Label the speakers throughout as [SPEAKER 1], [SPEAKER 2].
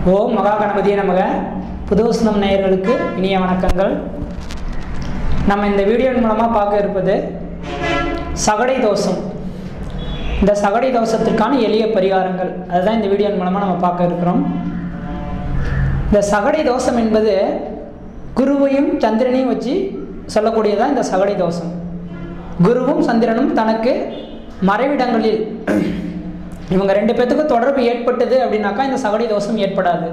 [SPEAKER 1] ஓம் மகா கணபதியே நமக புதுவசனம் நேயர்களுக்கு இனிய வணக்கங்கள் நம்ம இந்த வீடியோவின் மூலமாக பார்க்க இருப்பது சகடை தோஷம் இந்த சகடை தோஷத்திற்கான எளிய பரிகாரங்கள் அதுதான் இந்த வீடியோவின் மூலமாக நம்ம பார்க்க இருக்கிறோம் இந்த சகடை தோஷம் என்பது குருவையும் சந்திரனையும் வச்சு சொல்லக்கூடியதான் இந்த சகடை தோஷம் குருவும் சந்திரனும் தனக்கு மறைவிடங்களில் இவங்க ரெண்டு பேர்த்துக்கும் தொடர்பு ஏற்பட்டது அப்படின்னாக்கா இந்த சகடி தோஷம் ஏற்படாது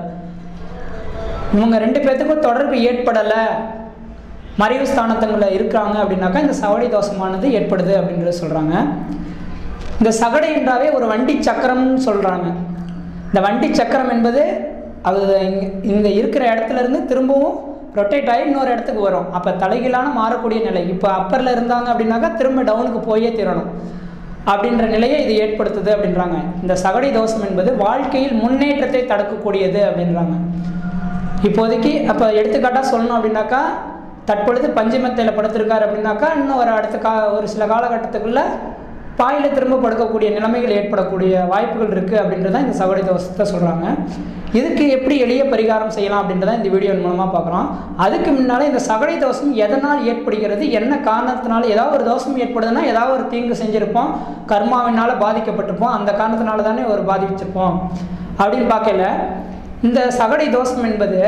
[SPEAKER 1] இவங்க ரெண்டு பேர்த்துக்கும் தொடர்பு ஏற்படலை மறைவு ஸ்தானத்தங்களில் இருக்கிறாங்க அப்படின்னாக்கா இந்த சகடி தோஷமானது ஏற்படுது அப்படின்றது சொல்கிறாங்க இந்த சகடை என்றாவே ஒரு வண்டி சக்கரம்னு சொல்கிறாங்க இந்த வண்டி சக்கரம் என்பது அது இங்கே இங்கே இருக்கிற இடத்துல இருந்து திரும்பவும் ரொட்டேட் ஆகி இன்னொரு இடத்துக்கு வரும் அப்போ தலைகீழான மாறக்கூடிய நிலை இப்போ அப்பரில் இருந்தாங்க அப்படின்னாக்கா திரும்ப டவுனுக்கு போயே தீரணும் அப்படின்ற நிலையை இது ஏற்படுத்துது அப்படின்றாங்க இந்த சகடி தோஷம் என்பது வாழ்க்கையில் முன்னேற்றத்தை தடுக்கக்கூடியது அப்படின்றாங்க இப்போதைக்கு அப்போ எடுத்துக்காட்டாக சொல்லணும் அப்படின்னாக்கா தற்பொழுது பஞ்சமத்தையில் படுத்திருக்காரு அப்படின்னாக்கா இன்னும் ஒரு அடுத்த கா ஒரு சில காலகட்டத்துக்குள்ள பாயில் திரும்ப படுக்கக்கூடிய நிலைமைகள் ஏற்படக்கூடிய வாய்ப்புகள் இருக்குது அப்படின்றத இந்த சகடி தோஷத்தை சொல்கிறாங்க இதுக்கு எப்படி எளிய பரிகாரம் செய்யலாம் அப்படின்றத இந்த வீடியோ மூலமாக பார்க்குறோம் அதுக்கு முன்னால் இந்த சகடி தோஷம் எதனால் ஏற்படுகிறது என்ன காரணத்தினால ஏதாவது ஒரு தோஷம் ஏற்படுதுன்னா ஏதாவது ஒரு தீங்கு செஞ்சுருப்போம் கர்மாவினால் பாதிக்கப்பட்டிருப்போம் அந்த காரணத்தினால தானே ஒரு பாதிச்சிருப்போம் அப்படின்னு பார்க்கல இந்த சகடி தோஷம் என்பது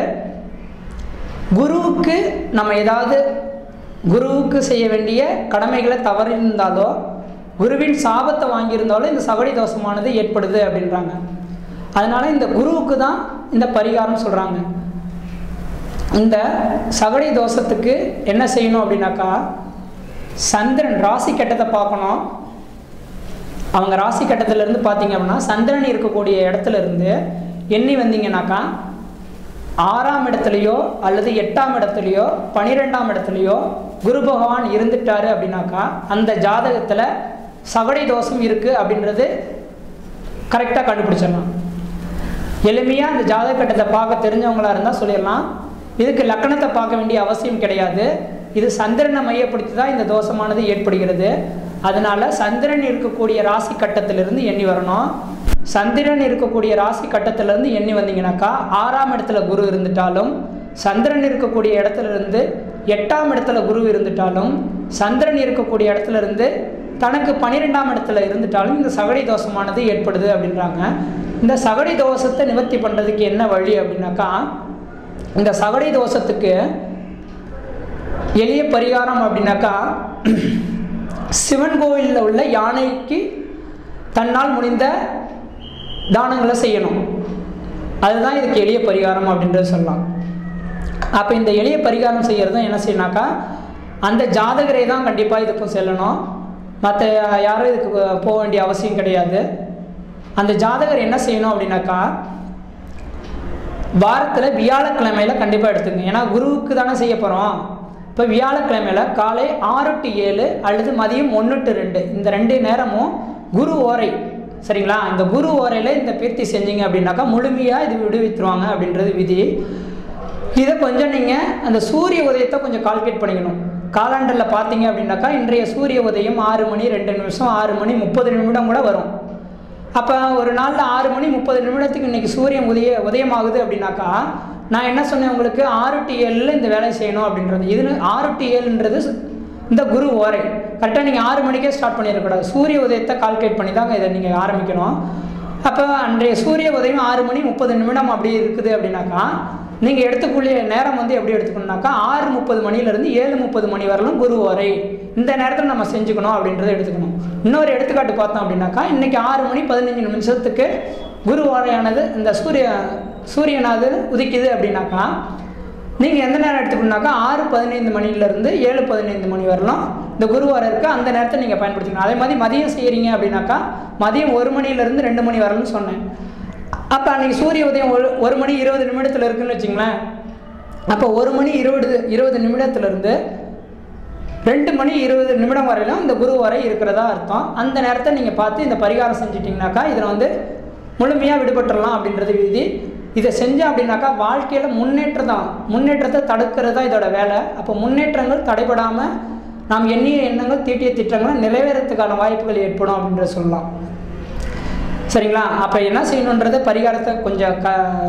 [SPEAKER 1] குருவுக்கு நம்ம ஏதாவது குருவுக்கு செய்ய வேண்டிய கடமைகளை தவறியிருந்தாலோ குருவின் சாபத்தை வாங்கியிருந்தாலும் இந்த சகடி தோஷமானது ஏற்படுது அப்படின்றாங்க அதனால இந்த குருவுக்கு தான் இந்த பரிகாரம் சொல்கிறாங்க இந்த சகடி தோஷத்துக்கு என்ன செய்யணும் அப்படின்னாக்கா சந்திரன் ராசி கட்டத்தை பார்க்கணும் அவங்க ராசி கட்டத்திலேருந்து பார்த்தீங்க அப்படின்னா சந்திரன் இருக்கக்கூடிய இடத்துல இருந்து எண்ணி வந்தீங்கன்னாக்கா ஆறாம் இடத்துலையோ அல்லது எட்டாம் இடத்துலையோ பனிரெண்டாம் இடத்துலையோ குரு பகவான் இருந்துட்டாரு அப்படின்னாக்கா அந்த ஜாதகத்தில் சகடை தோஷம் இருக்குது அப்படின்றது கரெக்டாக கண்டுபிடிச்சிடலாம் எளிமையாக அந்த ஜாதக கட்டத்தை பார்க்க தெரிஞ்சவங்களா இருந்தால் சொல்லிடலாம் இதுக்கு லக்கணத்தை பார்க்க வேண்டிய அவசியம் கிடையாது இது சந்திரனை மையப்படுத்தி தான் இந்த தோஷமானது ஏற்படுகிறது அதனால சந்திரன் இருக்கக்கூடிய ராசி கட்டத்திலிருந்து எண்ணி வரணும் சந்திரன் இருக்கக்கூடிய ராசி கட்டத்திலிருந்து எண்ணி வந்தீங்கன்னாக்கா ஆறாம் இடத்துல குரு இருந்துட்டாலும் சந்திரன் இருக்கக்கூடிய இடத்துல இருந்து எட்டாம் இடத்துல குரு இருந்துட்டாலும் சந்திரன் இருக்கக்கூடிய இடத்துல இருந்து தனக்கு பன்னிரெண்டாம் இடத்துல இருந்துட்டாலும் இந்த சகடி தோஷமானது ஏற்படுது அப்படின்றாங்க இந்த சகடி தோஷத்தை நிவர்த்தி பண்ணுறதுக்கு என்ன வழி அப்படின்னாக்கா இந்த சகடி தோஷத்துக்கு எளிய பரிகாரம் அப்படின்னாக்கா சிவன் கோவிலில் உள்ள யானைக்கு தன்னால் முடிந்த தானங்களை செய்யணும் அதுதான் இதுக்கு எளிய பரிகாரம் அப்படின்றது சொல்லலாம் அப்போ இந்த எளிய பரிகாரம் செய்கிறது என்ன செய்யணாக்கா அந்த ஜாதகரை தான் கண்டிப்பாக இதுக்கும் செல்லணும் மற்ற யாரும் இதுக்கு போக வேண்டிய அவசியம் கிடையாது அந்த ஜாதகர் என்ன செய்யணும் அப்படின்னாக்கா வாரத்தில் வியாழக்கிழமையில் கண்டிப்பாக எடுத்துங்க ஏன்னா குருவுக்கு தானே செய்ய போகிறோம் இப்போ வியாழக்கிழமையில் காலை ஆறு டு ஏழு அல்லது மதியம் ஒன்று டு ரெண்டு இந்த ரெண்டு நேரமும் குரு ஓரை சரிங்களா இந்த குரு ஓரையில் இந்த பீர்த்தி செஞ்சீங்க அப்படின்னாக்கா முழுமையாக இது விடுவித்துருவாங்க அப்படின்றது விதி இதை கொஞ்சம் நீங்கள் அந்த சூரிய உதயத்தை கொஞ்சம் கால்குலேட் பண்ணிக்கணும் காலாண்டரில் பார்த்தீங்க அப்படின்னாக்கா இன்றைய சூரிய உதயம் ஆறு மணி ரெண்டு நிமிஷம் ஆறு மணி முப்பது நிமிடம் கூட வரும் அப்போ ஒரு நாளில் ஆறு மணி முப்பது நிமிடத்துக்கு இன்றைக்கி சூரியன் உதய உதயமாகுது அப்படின்னாக்கா நான் என்ன சொன்னேன் உங்களுக்கு ஆறு டு ஏழில் இந்த வேலையை செய்யணும் அப்படின்றது இது ஆறு டு ஏழுன்றது இந்த குரு ஓரை கரெக்டாக நீங்கள் ஆறு மணிக்கே ஸ்டார்ட் பண்ணிடக்கூடாது சூரிய உதயத்தை கால்குலேட் பண்ணி தாங்க இதை நீங்கள் ஆரம்பிக்கணும் அப்போ அன்றைய சூரிய உதயம் ஆறு மணி முப்பது நிமிடம் அப்படி இருக்குது அப்படின்னாக்கா நீங்கள் எடுத்துக்கூடிய நேரம் வந்து எப்படி எடுத்துக்கணும்னாக்கா ஆறு முப்பது மணிலேருந்து ஏழு முப்பது மணி வரலும் குரு வரை இந்த நேரத்தில் நம்ம செஞ்சுக்கணும் அப்படின்றத எடுத்துக்கணும் இன்னொரு எடுத்துக்காட்டு பார்த்தோம் அப்படின்னாக்கா இன்றைக்கி ஆறு மணி பதினஞ்சு நிமிஷத்துக்கு குரு வாரையானது இந்த சூரிய சூரியனாவது உதிக்குது அப்படின்னாக்கா நீங்கள் எந்த நேரம் எடுத்துக்கணுனாக்கா ஆறு பதினைந்து மணிலேருந்து ஏழு பதினைந்து மணி வரலாம் இந்த குருவாரம் இருக்குது அந்த நேரத்தை நீங்கள் பயன்படுத்திக்கணும் அதே மாதிரி மதியம் செய்கிறீங்க அப்படின்னாக்கா மதியம் ஒரு மணிலேருந்து ரெண்டு மணி வரலன்னு சொன்னேன் அப்போ அன்றைக்கி சூரிய உதயம் ஒரு ஒரு மணி இருபது நிமிடத்தில் இருக்குன்னு வச்சுங்களேன் அப்போ ஒரு மணி இருபது இருபது நிமிடத்துலேருந்து ரெண்டு மணி இருபது நிமிடம் வரையிலும் இந்த குரு வரை இருக்கிறதா அர்த்தம் அந்த நேரத்தை நீங்கள் பார்த்து இந்த பரிகாரம் செஞ்சிட்டிங்கனாக்கா இதில் வந்து முழுமையாக விடுபட்டுடலாம் அப்படின்றது விதி இதை செஞ்சோம் அப்படின்னாக்கா வாழ்க்கையில் முன்னேற்றம் தான் முன்னேற்றத்தை தடுக்கிறது தான் இதோட வேலை அப்போ முன்னேற்றங்கள் தடைபடாமல் நாம் எண்ணிய எண்ணங்கள் தீட்டிய திட்டங்களை நிறைவேறத்துக்கான வாய்ப்புகள் ஏற்படும் அப்படின்றத சொல்லலாம் சரிங்களா அப்போ என்ன செய்யணுன்றத பரிகாரத்தை கொஞ்சம் க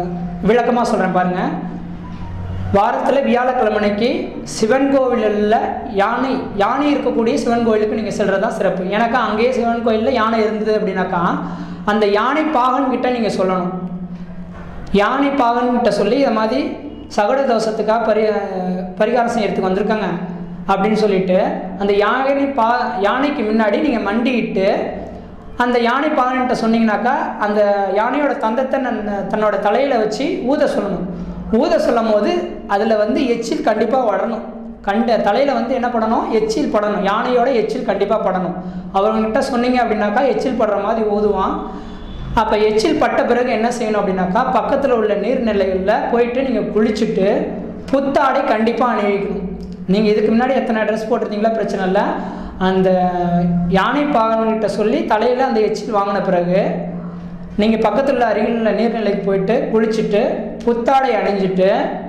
[SPEAKER 1] விளக்கமாக சொல்கிறேன் பாருங்கள் வாரத்தில் வியாழக்கிழமைக்கு சிவன் கோவிலில் யானை யானை இருக்கக்கூடிய சிவன் கோயிலுக்கு நீங்கள் செல்கிறது தான் சிறப்பு எனக்கு அங்கேயே சிவன் கோயிலில் யானை இருந்தது அப்படின்னாக்கா அந்த யானை பாகன் கிட்ட நீங்கள் சொல்லணும் யானை பாகன் கிட்ட சொல்லி இதை மாதிரி சகட தோஷத்துக்காக பரி பரிகாரம் செய்யறதுக்கு வந்திருக்காங்க அப்படின்னு சொல்லிட்டு அந்த யானை பா யானைக்கு முன்னாடி நீங்கள் மண்டிட்டு அந்த யானை பாகன்கிட்ட சொன்னீங்கன்னாக்கா அந்த யானையோட தந்தத்தை நன் தன்னோட தலையில் வச்சு ஊத சொல்லணும் ஊத சொல்லும் போது அதில் வந்து எச்சில் கண்டிப்பாக வளரணும் கண்ட தலையில் வந்து என்ன பண்ணணும் எச்சில் படணும் யானையோட எச்சில் கண்டிப்பாக படணும் அவங்ககிட்ட சொன்னீங்க அப்படின்னாக்கா எச்சில் படுற மாதிரி ஊதுவான் அப்போ எச்சில் பட்ட பிறகு என்ன செய்யணும் அப்படின்னாக்கா பக்கத்தில் உள்ள நீர்நிலைகளில் போயிட்டு நீங்கள் குளிச்சுட்டு புத்தாடை கண்டிப்பாக அணிவிக்கணும் நீங்கள் இதுக்கு முன்னாடி எத்தனை ட்ரெஸ் போட்டிருந்தீங்களா பிரச்சனை இல்லை அந்த யானை பாகன்கிட்ட சொல்லி தலையில் அந்த எச்சில் வாங்கின பிறகு நீங்கள் பக்கத்தில் உள்ள அருகில் உள்ள நீர்நிலைக்கு போயிட்டு குளிச்சுட்டு புத்தாடை அணிஞ்சிட்டு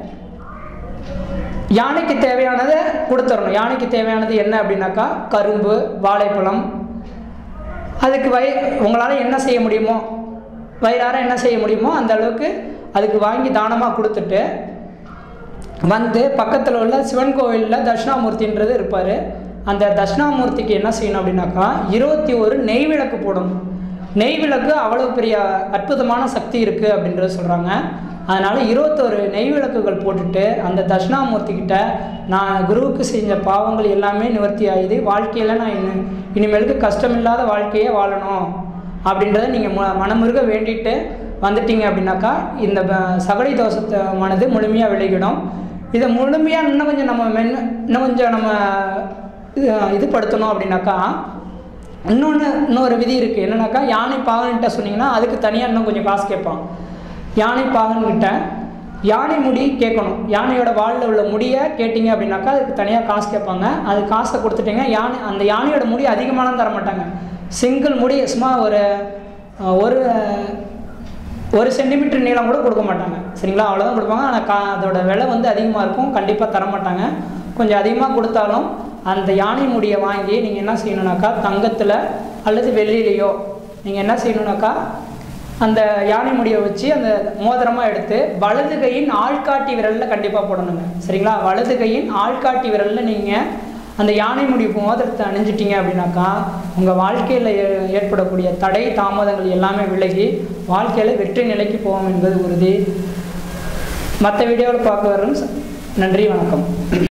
[SPEAKER 1] யானைக்கு தேவையானதை கொடுத்துடணும் யானைக்கு தேவையானது என்ன அப்படின்னாக்கா கரும்பு வாழைப்பழம் அதுக்கு வய உங்களால் என்ன செய்ய முடியுமோ வயிறார என்ன செய்ய முடியுமோ அந்த அளவுக்கு அதுக்கு வாங்கி தானமாக கொடுத்துட்டு வந்து பக்கத்தில் உள்ள சிவன் கோவிலில் தட்சிணாமூர்த்தின்றது இருப்பார் அந்த தட்சிணாமூர்த்திக்கு என்ன செய்யணும் அப்படின்னாக்கா இருபத்தி ஒரு நெய் விளக்கு போடணும் நெய் விளக்கு அவ்வளோ பெரிய அற்புதமான சக்தி இருக்குது அப்படின்றது சொல்கிறாங்க அதனால் இருபத்தொரு நெய் விளக்குகள் போட்டுட்டு அந்த தட்சிணாமூர்த்தி கிட்ட நான் குருவுக்கு செஞ்ச பாவங்கள் எல்லாமே நிவர்த்தி ஆகுது வாழ்க்கையில் நான் இனி இனிமேலுக்கு கஷ்டமில்லாத வாழ்க்கையே வாழணும் அப்படின்றத நீங்கள் ம மனமுருக வேண்டிட்டு வந்துட்டீங்க அப்படின்னாக்கா இந்த ப- சகடி தோஷமானது முழுமையாக விலகிடும் இதை முழுமையாக இன்னும் கொஞ்சம் நம்ம மென் இன்னும் கொஞ்சம் நம்ம இது இது படுத்தணும் அப்படின்னாக்கா இன்னொன்று இன்னொரு விதி இருக்குது என்னன்னாக்கா யானை பாகன்கிட்ட சொன்னீங்கன்னா அதுக்கு தனியாக இன்னும் கொஞ்சம் காசு கேட்பான் யானை பாகன்கிட்ட யானை முடி கேட்கணும் யானையோட வாலில் உள்ள முடியை கேட்டிங்க அப்படின்னாக்கா அதுக்கு தனியாக காசு கேட்பாங்க அது காசை கொடுத்துட்டீங்க யானை அந்த யானையோட முடி அதிகமாலாம் தர மாட்டாங்க சிங்கிள் முடி சும்மா ஒரு அஹ், ஒரு ஒரு சென்டிமீட்டர் நீளம் கூட கொடுக்க மாட்டாங்க சரிங்களா அவ்வளோதான் கொடுப்பாங்க ஆனால் கா அதோட விலை வந்து அதிகமாக இருக்கும் கண்டிப்பாக தர மாட்டாங்க கொஞ்சம் அதிகமாக கொடுத்தாலும் அந்த யானை முடியை வாங்கி நீங்கள் என்ன செய்யணுனாக்கா தங்கத்தில் அல்லது வெள்ளியிலையோ நீங்கள் என்ன செய்யணுனாக்கா அந்த யானை முடியை வச்சு அந்த மோதிரமாக எடுத்து வலது கையின் ஆள்காட்டி விரலில் கண்டிப்பாக போடணுங்க சரிங்களா வலது கையின் ஆள்காட்டி விரலில் நீங்கள் அந்த யானை முடி மோதிரத்தை அணிஞ்சிட்டீங்க அப்படின்னாக்கா உங்கள் வாழ்க்கையில் ஏ- ஏற்படக்கூடிய தடை தாமதங்கள் எல்லாமே விலகி வாழ்க்கையில் வெற்றி நிலைக்கு போவோம் என்பது உறுதி மற்ற வீடியோவில் பார்க்க வரும் நன்றி வணக்கம்